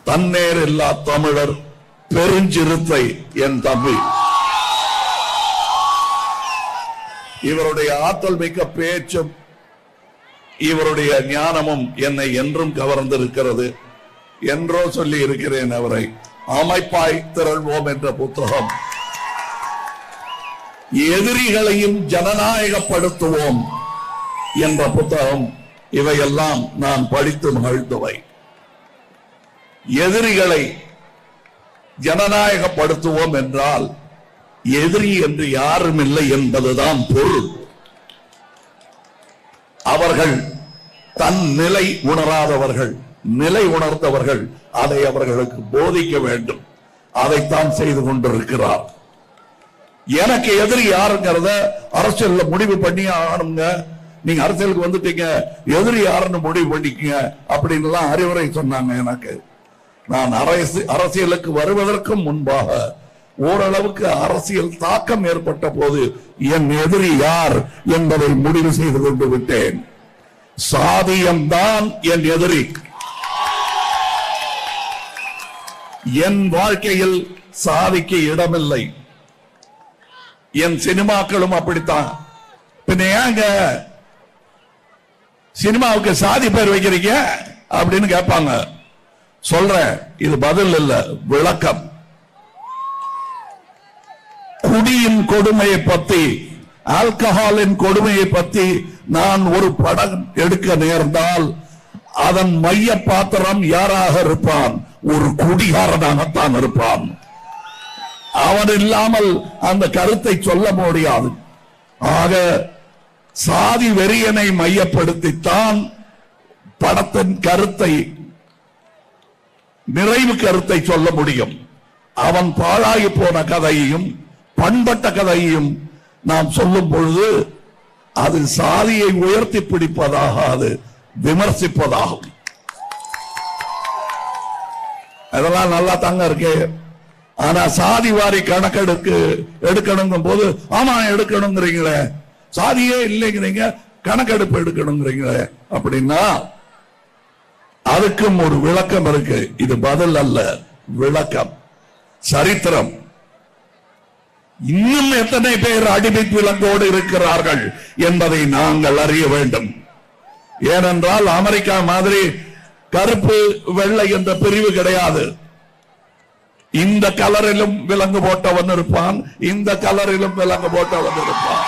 தன்னேர் இல்லா தமிழர் பெருஞ்சிறுத்தை என் தம்பி இவருடைய ஆற்றல் மிக்க பேச்சும் இவருடைய ஞானமும் என்னை என்றும் கவர்ந்திருக்கிறது என்றோ சொல்லி இருக்கிறேன் அவரை அமைப்பாய் திரள்வோம் என்ற புத்தகம் எதிரிகளையும் ஜனநாயகப்படுத்துவோம் என்ற புத்தகம் இவையெல்லாம் நான் படித்து மகிழ்ந்தவை எதிரிகளை ஜனநாயகப்படுத்துவோம் என்றால் எதிரி என்று யாரும் இல்லை என்பதுதான் பொருள் அவர்கள் தன் நிலை உணராதவர்கள் நிலை உணர்ந்தவர்கள் அதை அவர்களுக்கு போதிக்க வேண்டும் அதைத்தான் செய்து கொண்டிருக்கிறார் எனக்கு எதிரி யாருங்கிறத அரசியல்ல முடிவு பண்ணி ஆகணுங்க நீங்க அரசியலுக்கு வந்துட்டீங்க எதிரி யாருன்னு முடிவு பண்ணிக்கங்க அப்படின்னு எல்லாம் அறிவுரை சொன்னாங்க எனக்கு நான் அரசு அரசியலுக்கு வருவதற்கும் முன்பாக ஓரளவுக்கு அரசியல் தாக்கம் ஏற்பட்ட போது என் எதிரி யார் என்பதை முடிவு செய்து கொண்டு விட்டேன் சாதியம்தான் என் எதிரி என் வாழ்க்கையில் சாதிக்கு இடமில்லை என் சினிமாக்களும் அப்படித்தான் பின்ன ஏங்க சினிமாவுக்கு சாதி பேர் வைக்கிறீங்க அப்படின்னு கேட்பாங்க சொல்றேன் இது பதில் இல்ல விளக்கம் குடியின் கொடுமையை பத்தி ஆல்கஹாலின் கொடுமையை பத்தி நான் ஒரு படம் எடுக்க நேர்ந்தால் அதன் மைய பாத்திரம் யாராக இருப்பான் ஒரு குடிகாரனாகத்தான் இருப்பான் அவன் இல்லாமல் அந்த கருத்தை சொல்ல முடியாது ஆக சாதி வெறியனை மையப்படுத்தித்தான் படத்தின் கருத்தை நிறைவு கருத்தை சொல்ல முடியும் அவன் பாழாகி போன கதையையும் பண்பட்ட கதையையும் நாம் சொல்லும் பொழுது அது சாதியை உயர்த்தி பிடிப்பதாகாது விமர்சிப்பதாகும் அதெல்லாம் நல்லா தாங்க இருக்கு ஆனா சாதி வாரி கணக்கெடுக்கு எடுக்கணுங்கும் போது ஆமா எடுக்கணுங்கிறீங்களே சாதியே இல்லைங்கிறீங்க கணக்கெடுப்பு எடுக்கணுங்கிறீங்களே அப்படின்னா அதுக்கும் ஒரு விளக்கம் இருக்கு இது பதில் அல்ல விளக்கம் சரித்திரம் இன்னும் எத்தனை பேர் அடிமை விலங்கோடு இருக்கிறார்கள் என்பதை நாங்கள் அறிய வேண்டும் ஏனென்றால் அமெரிக்கா மாதிரி கருப்பு வெள்ளை என்ற பிரிவு கிடையாது இந்த கலரிலும் விலங்கு போட்டவன் இருப்பான் இந்த கலரிலும் விலங்கு போட்டவன் இருப்பான்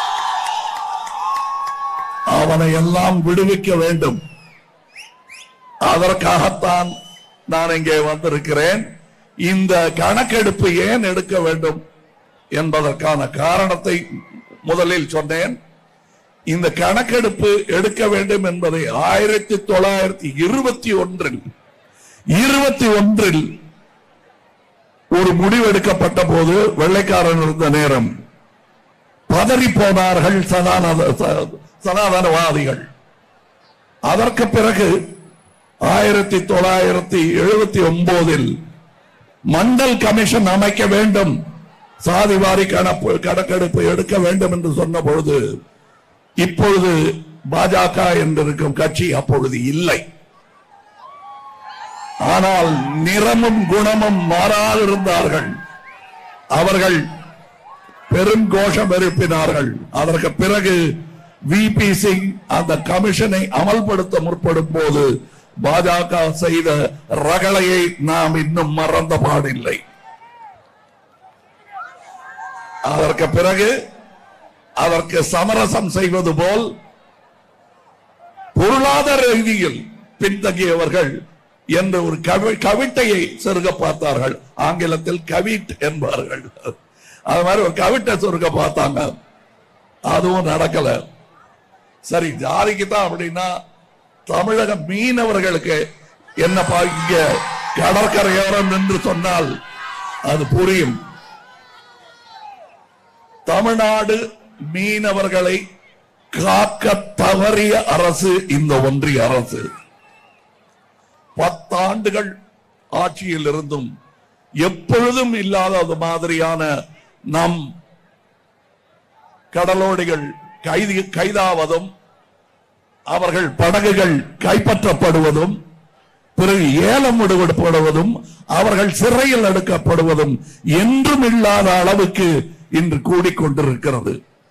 அவனை எல்லாம் விடுவிக்க வேண்டும் அதற்காகத்தான் நான் இங்கே வந்திருக்கிறேன் இந்த கணக்கெடுப்பு ஏன் எடுக்க வேண்டும் என்பதற்கான காரணத்தை முதலில் சொன்னேன் இந்த கணக்கெடுப்பு எடுக்க வேண்டும் என்பதை ஆயிரத்தி தொள்ளாயிரத்தி இருபத்தி ஒன்றில் இருபத்தி ஒன்றில் ஒரு முடிவு எடுக்கப்பட்ட போது வெள்ளைக்காரன் இருந்த நேரம் பதறி போனார்கள் சனாதன ச- சனாதனவாதிகள் அதற்கு பிறகு ஆயிரத்தி தொள்ளாயிரத்தி எழுபத்தி ஒன்பதில் மண்டல் கமிஷன் அமைக்க வேண்டும் சாதிவாரி கணப்பு கணக்கெடுப்பு எடுக்க வேண்டும் என்று சொன்ன பொழுது இப்பொழுது பாஜக என்றிருக்கும் கட்சி அப்பொழுது இல்லை ஆனால் நிறமும் குணமும் மாறாதிருந்தார்கள் அவர்கள் பெரும் கோஷம் எழுப்பினார்கள் அதற்கு பிறகு விபி சிங் அந்த கமிஷனை அமல்படுத்த முற்படும் போது பாஜக செய்த ரகளையை நாம் இன்னும் மறந்த பாடில்லை அதற்கு பிறகு அதற்கு சமரசம் செய்வது போல் பொருளாதார ரீதியில் பின்தங்கியவர்கள் என்ற ஒரு கவி கவிட்டையை செருக பார்த்தார்கள் ஆங்கிலத்தில் கவிட் என்பார்கள் அது மாதிரி ஒரு கவிட்டை சொருக பார்த்தாங்க அதுவும் நடக்கல சரி ஜாதிக்கு தான் அப்படின்னா தமிழக மீனவர்களுக்கு என்னப்பா இங்க கடற்கரையோரம் என்று சொன்னால் அது புரியும் தமிழ்நாடு மீனவர்களை காக்க தவறிய அரசு இந்த ஒன்றிய அரசு பத்தாண்டுகள் ஆட்சியில் இருந்தும் எப்பொழுதும் இல்லாத அது மாதிரியான நம் கடலோடிகள் கைது கைதாவதும் அவர்கள் படகுகள் கைப்பற்றப்படுவதும் பிறகு ஏலம் விடுபடுவதும் அவர்கள் சிறையில் எடுக்கப்படுவதும் என்றும் இல்லாத அளவுக்கு இன்று கூடிக்கொண்டிருக்கிறது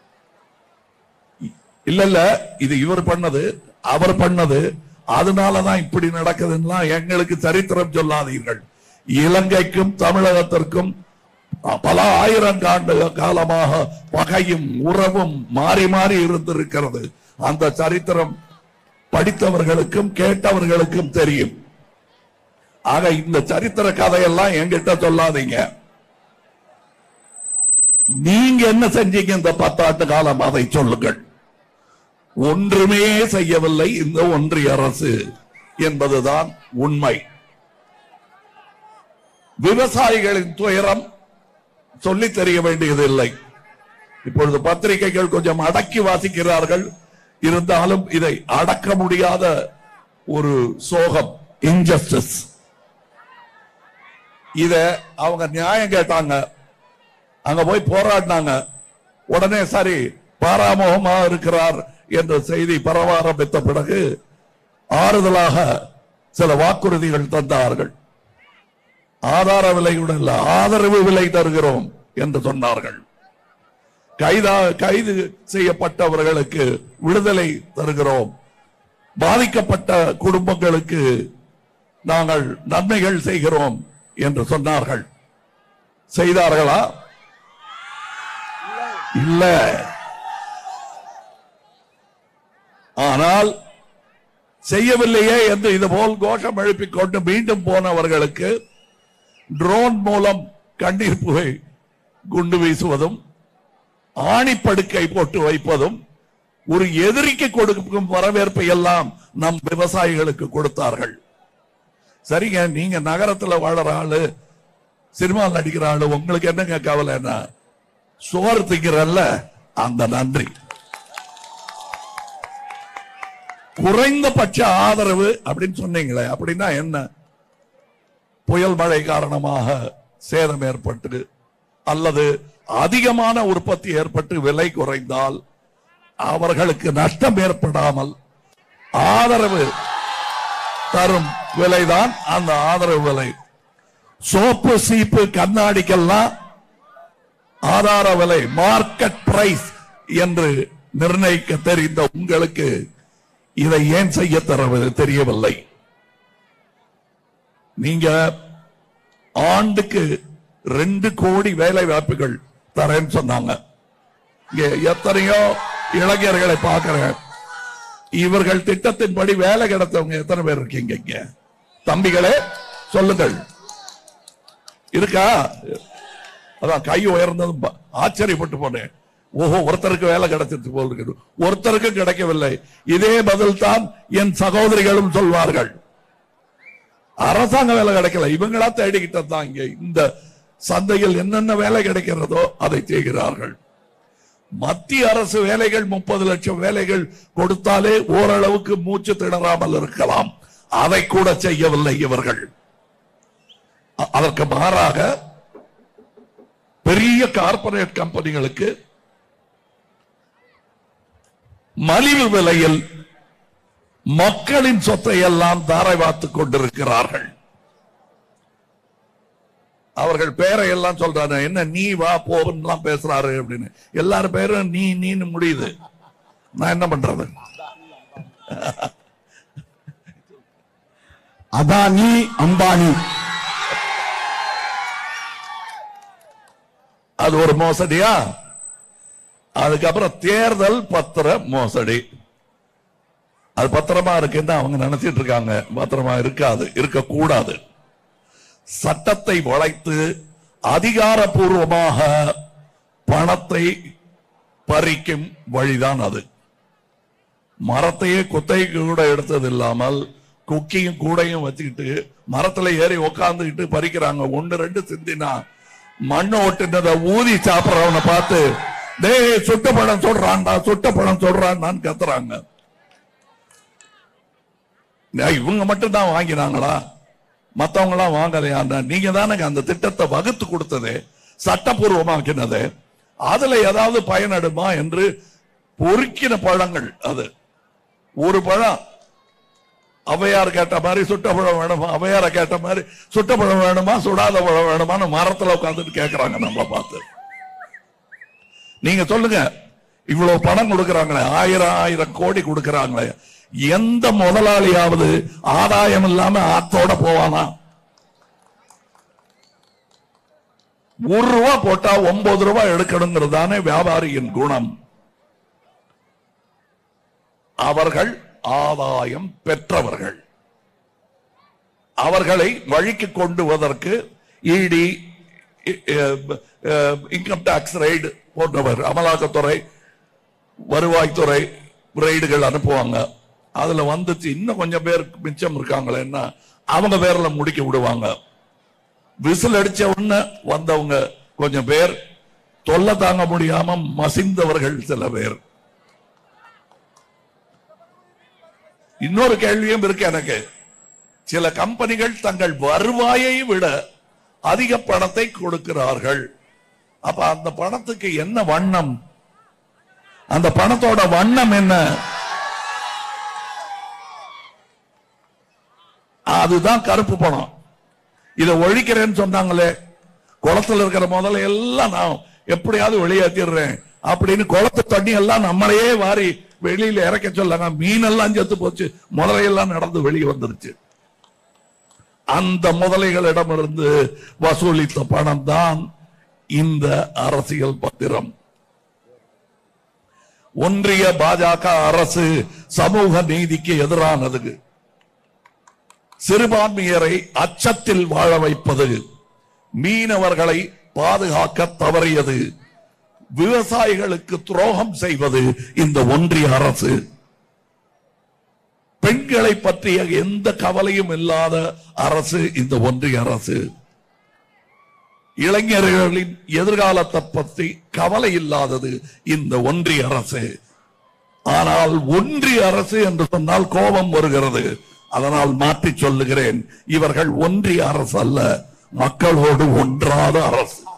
இல்ல இல்ல இது இவர் பண்ணது அவர் பண்ணது அதனாலதான் இப்படி நடக்குதுன்னா எங்களுக்கு சரித்திரம் சொல்லாதீர்கள் இலங்கைக்கும் தமிழகத்திற்கும் பல ஆயிரம் ஆண்டு காலமாக பகையும் உறவும் மாறி மாறி இருந்திருக்கிறது அந்த சரித்திரம் படித்தவர்களுக்கும் கேட்டவர்களுக்கும் தெரியும் ஆக இந்த சரித்திர கதையெல்லாம் என்கிட்ட சொல்லாதீங்க நீங்க என்ன செஞ்சீங்க இந்த பத்தாண்டு காலம் அதை சொல்லுங்கள் ஒன்றுமே செய்யவில்லை இந்த ஒன்றிய அரசு என்பதுதான் உண்மை விவசாயிகளின் துயரம் சொல்லி தெரிய வேண்டியதில்லை இப்பொழுது பத்திரிகைகள் கொஞ்சம் அடக்கி வாசிக்கிறார்கள் இருந்தாலும் இதை அடக்க முடியாத ஒரு சோகம் இன்ஜஸ்டிஸ் இத அவங்க நியாயம் கேட்டாங்க அங்க போய் போராடினாங்க உடனே சரி பாராமுகமா இருக்கிறார் என்ற செய்தி பரவ ஆரம்பித்த பிறகு ஆறுதலாக சில வாக்குறுதிகள் தந்தார்கள் ஆதார விலையுடன் இல்ல ஆதரவு விலை தருகிறோம் என்று சொன்னார்கள் கைதா கைது செய்யப்பட்டவர்களுக்கு விடுதலை தருகிறோம் பாதிக்கப்பட்ட குடும்பங்களுக்கு நாங்கள் நன்மைகள் செய்கிறோம் என்று சொன்னார்கள் செய்தார்களா இல்ல ஆனால் செய்யவில்லையே என்று இதுபோல் கோஷம் எழுப்பிக் கொண்டு மீண்டும் போனவர்களுக்கு ட்ரோன் மூலம் கண்ணீர் புகை குண்டு வீசுவதும் ஆணிப்படுக்கை போட்டு வைப்பதும் ஒரு எதிரிக்கு கொடுக்கும் வரவேற்பை எல்லாம் நம் விவசாயிகளுக்கு கொடுத்தார்கள் சரிங்க நீங்க நகரத்துல வாழற ஆளு சினிமா நடிக்கிற ஆளு உங்களுக்கு என்னங்க கவலைன்னா சோறு திங்கிறல்ல அந்த நன்றி குறைந்தபட்ச ஆதரவு அப்படின்னு சொன்னீங்களே அப்படின்னா என்ன புயல் மழை காரணமாக சேதம் ஏற்பட்டு அல்லது அதிகமான உற்பத்தி ஏற்பட்டு விலை குறைந்தால் அவர்களுக்கு நஷ்டம் ஏற்படாமல் ஆதரவு தரும் விலைதான் அந்த ஆதரவு விலை சோப்பு சீப்பு கண்ணாடிக்கெல்லாம் ஆதார விலை மார்க்கெட் பிரைஸ் என்று நிர்ணயிக்க தெரிந்த உங்களுக்கு இதை ஏன் செய்ய தரவது தெரியவில்லை நீங்க ஆண்டுக்கு ரெண்டு கோடி வேலை வாய்ப்புகள் தரேன்னு சொன்னாங்க இங்க எத்தனையோ இளைஞர்களை பார்க்கிறேன் இவர்கள் திட்டத்தின்படி வேலை கிடைத்தவங்க எத்தனை பேர் இருக்கீங்க இங்க தம்பிகளே சொல்லுங்கள் இருக்கா அதான் கை உயர்ந்ததும் ப- ஆச்சரியப்பட்டு போனேன் ஓஹோ ஒருத்தருக்கு வேலை கிடைச்சிட்டு போல் இருக்குது ஒருத்தருக்கும் கிடைக்கவில்லை இதே பதில் தான் என் சகோதரிகளும் சொல்வார்கள் அரசாங்க வேலை கிடைக்கல இவங்களா தேடிக்கிட்டது தான் இங்க இந்த சந்தையில் என்னென்ன வேலை கிடைக்கிறதோ அதை செய்கிறார்கள் மத்திய அரசு வேலைகள் முப்பது லட்சம் வேலைகள் கொடுத்தாலே ஓரளவுக்கு மூச்சு திணறாமல் இருக்கலாம் அதை கூட செய்யவில்லை இவர்கள் அ- அதற்கு மாறாக பெரிய கார்ப்பரேட் கம்பெனிகளுக்கு மலிவு விலையில் மக்களின் சொத்தை எல்லாம் தாரை வாத்துக் கொண்டிருக்கிறார்கள் அவர்கள் பேரை எல்லாம் சொல்றாரு என்ன நீ வா போலாம் பேசுறாரு அப்படின்னு எல்லாரும் பேரும் நீ நீன்னு முடியுது நான் என்ன பண்றது அதானி அம்பானி அது ஒரு மோசடியா அதுக்கப்புறம் தேர்தல் பத்திர மோசடி அது பத்திரமா இருக்குன்னு அவங்க நினைச்சிட்டு இருக்காங்க பத்திரமா இருக்காது இருக்கக்கூடாது சட்டத்தை வளைத்து அதிகாரப்பூர்வமாக பணத்தை பறிக்கும் வழிதான் அது மரத்தையே குத்தைக்கு கூட எடுத்தது இல்லாமல் குக்கியும் கூடையும் வச்சுக்கிட்டு மரத்துல ஏறி உக்காந்துக்கிட்டு பறிக்கிறாங்க ஒண்ணு ரெண்டு சிந்தினா மண்ணை ஒட்டுனதை ஊதி சாப்பிடறவனை பார்த்து டேய் சுட்ட பழம் சொல்றான்டா சுட்ட பழம் சொல்றான்டான்னு கத்துறாங்க டேய், இவங்க மட்டும் தான் வாங்கினாங்களா மத்தவங்க எல்லாம் வாங்கலையா நீங்க தானே அந்த திட்டத்தை வகுத்து கொடுத்தது சட்டப்பூர்வமாக்கினது அதுல ஏதாவது பயனடுமா என்று பொறுக்கின பழங்கள் அது ஒரு பழம் ஔவையார் கேட்ட மாதிரி சுட்ட பழம் வேணுமா ஔவையார கேட்ட மாதிரி சுட்ட பழம் வேணுமா சுடாத பழம் வேணுமான்னு மரத்துல உட்கார்ந்துட்டு கேக்குறாங்க நம்மள பார்த்து நீங்க சொல்லுங்க இவ்வளவு பணம் கொடுக்கறாங்களே ஆயிரம் ஆயிரம் கோடி கொடுக்கறாங்களே எந்த முதலாளியாவது ஆதாயம் இல்லாம ஆத்தோட போவானா ஒரு ரூபா போட்டா ஒன்பது ரூபாய் எடுக்கணுங்கிறது தானே வியாபாரியின் குணம் அவர்கள் ஆதாயம் பெற்றவர்கள் அவர்களை வழிக்கு கொண்டு வருவதற்கு இடி இன்கம் டாக்ஸ் ரைடு போன்றவர் அமலாக்கத்துறை வருவாய்த்துறை ரைடுகள் அனுப்புவாங்க அதுல வந்துச்சு இன்னும் கொஞ்சம் பேர் மிச்சம் இருக்காங்களேன்னா அவங்க பேர்ல முடிக்க விடுவாங்க விசில் அடிச்ச உடனே வந்தவங்க கொஞ்சம் பேர் தொல்லை தாங்க முடியாம மசிந்தவர்கள் சில பேர் இன்னொரு கேள்வியும் இருக்கு எனக்கு சில கம்பெனிகள் தங்கள் வருவாயை விட அதிக பணத்தை கொடுக்கிறார்கள் அப்ப அந்த பணத்துக்கு என்ன வண்ணம் அந்த பணத்தோட வண்ணம் என்ன அதுதான் கருப்பு பணம் இதை ஒழிக்கிறேன்னு சொன்னாங்களே குளத்துல இருக்கிற முதல்ல எல்லாம் நான் எப்படியாவது வெளியேற்றிடுறேன் அப்படின்னு குளத்து தண்ணி எல்லாம் நம்மளையே வாரி வெளியில இறக்க சொல்லாங்க மீனெல்லாம் செத்து போச்சு முதலையெல்லாம் நடந்து வெளியே வந்துருச்சு அந்த முதலைகளிடமிருந்து வசூலித்த பணம் தான் இந்த அரசியல் பத்திரம் ஒன்றிய பாஜக அரசு சமூக நீதிக்கு எதிரானது சிறுபான்மையரை அச்சத்தில் வாழ வைப்பது மீனவர்களை பாதுகாக்க தவறியது விவசாயிகளுக்கு துரோகம் செய்வது இந்த ஒன்றிய அரசு பெண்களை பற்றிய எந்த கவலையும் இல்லாத அரசு இந்த ஒன்றிய அரசு இளைஞர்களின் எதிர்காலத்தை பற்றி கவலை இல்லாதது இந்த ஒன்றிய அரசு ஆனால் ஒன்றிய அரசு என்று சொன்னால் கோபம் வருகிறது அதனால் மாற்றி சொல்லுகிறேன் இவர்கள் ஒன்றிய அரசு அல்ல மக்களோடு ஒன்றாத அரசு